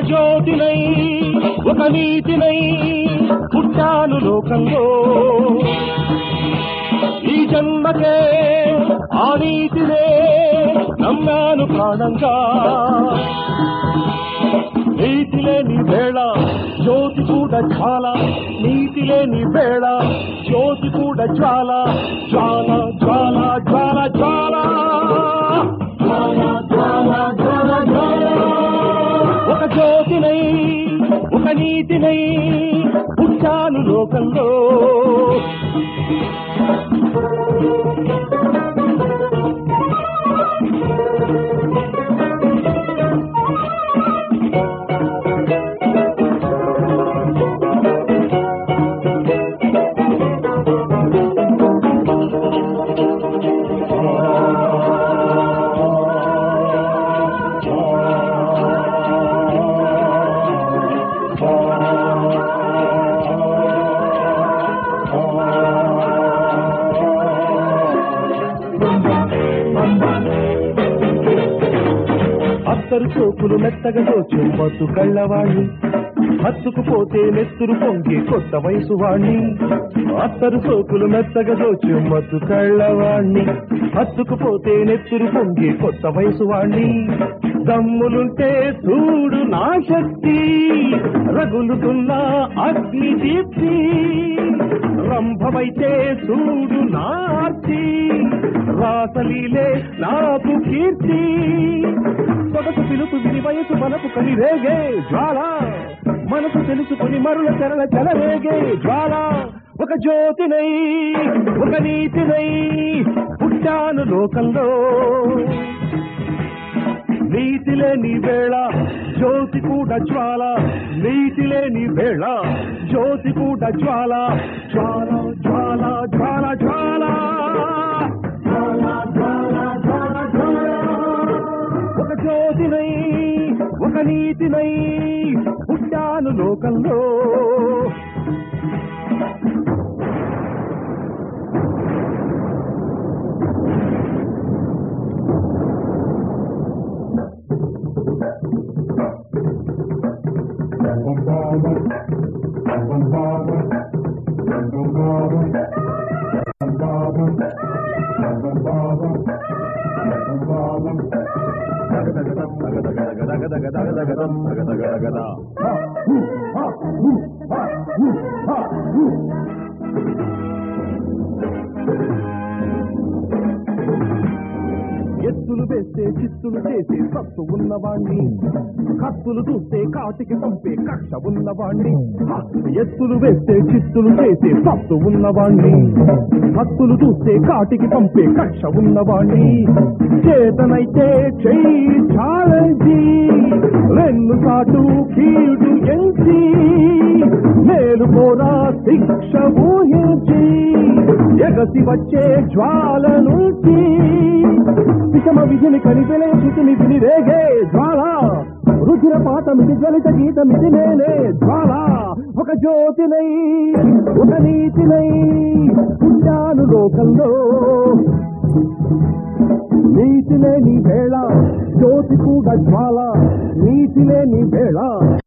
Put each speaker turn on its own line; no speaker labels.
జ్యోతినై ఒక నీతినై పుట్టాను లోకంలో ఈ జన్మకే ఆ నీతినే నమ్మాను ప్రాణంగా నీతి లేని వేళ జ్యోతి కూడా జ్వాల నీతి లేని వేళ జ్యోతి కూడా జ్వాల జ్వాల జ్వాల జ్వాల జ్వాల జ్వాల జ్వాల జ్వాల జ్వాల ఒక జ్యోతినై ఒక నీతినై పుట్టాను లోకంలో అత్తరు చూపులు మెత్తగా దోచు మత్తు కళ్ళవాణ్ణి హత్తుకుపోతే నెత్తురు పొంగి కొత్త వయసు వాణ్ణి అత్తరు సోకులు మెత్తగా దోచు మత్తు కళ్ళవాణ్ణి హత్తుకుపోతే నెత్తురు పొంగి కొత్త వయసు వాణ్ణి దమ్ములుంటే చూడు నా శక్తి రగులుతున్న అగ్ని దీప్తి రంభమైతే చూడు నార్తి రాసలీలే నాకు కీర్తి సొగసు పిలుపు విని వయసు మనకు కని రేగే జ్వాల మనసు తెలుసుకొని మరుల తెరల చెలరేగే జ్వాల ఒక జ్యోతినై ఒక నీతినై పుట్టాను లోకంలో నీతి లేని వేళ జ్యోతి కూడా జ్వాల నీతి లేని వేళ జ్యోతి కూడా జ్వాల జ్వాల జ్వాల జ్వాల జ్వాల జ్వాల, జ్వాల, జ్వాల, జ్వాల. ఒక జ్యోతినై ఒక నీతినై పుట్టాను లోకంలో ఎత్తులు వేస్తే చిత్తులు చేసే సత్తు ఉన్నవాణ్ణి కత్తులు చూస్తే కాటికి పంపే కక్ష ఉన్నవాణ్ణి హ! ఎత్తులు వేస్తే చిత్తులు చేసే సత్తు ఉన్నవాణ్ణి కత్తులు చూస్తే కాటికి పంపే కక్ష ఉన్నవాణ్ణి చేతనైతే చెయ్యి ఛాలెంజి రెండు సాటు కీడు ఎంచి మేలుకోరా శిక్ష ఊహించి ఎగసి వచ్చే జ్వాల నుంచి విషమ విధిని కనిపెలే శృతిని విని రేగే జ్వాల రుచిర పాతమిది జ్వలిత గీతమిది నేనే జ్వాల ఒక జ్యోతినై ఒక నీతినై పుట్టాను లోకంలో నీతి లేని వేళ జ్యోతి కూడా జ్వాల నీతి లేని వేళ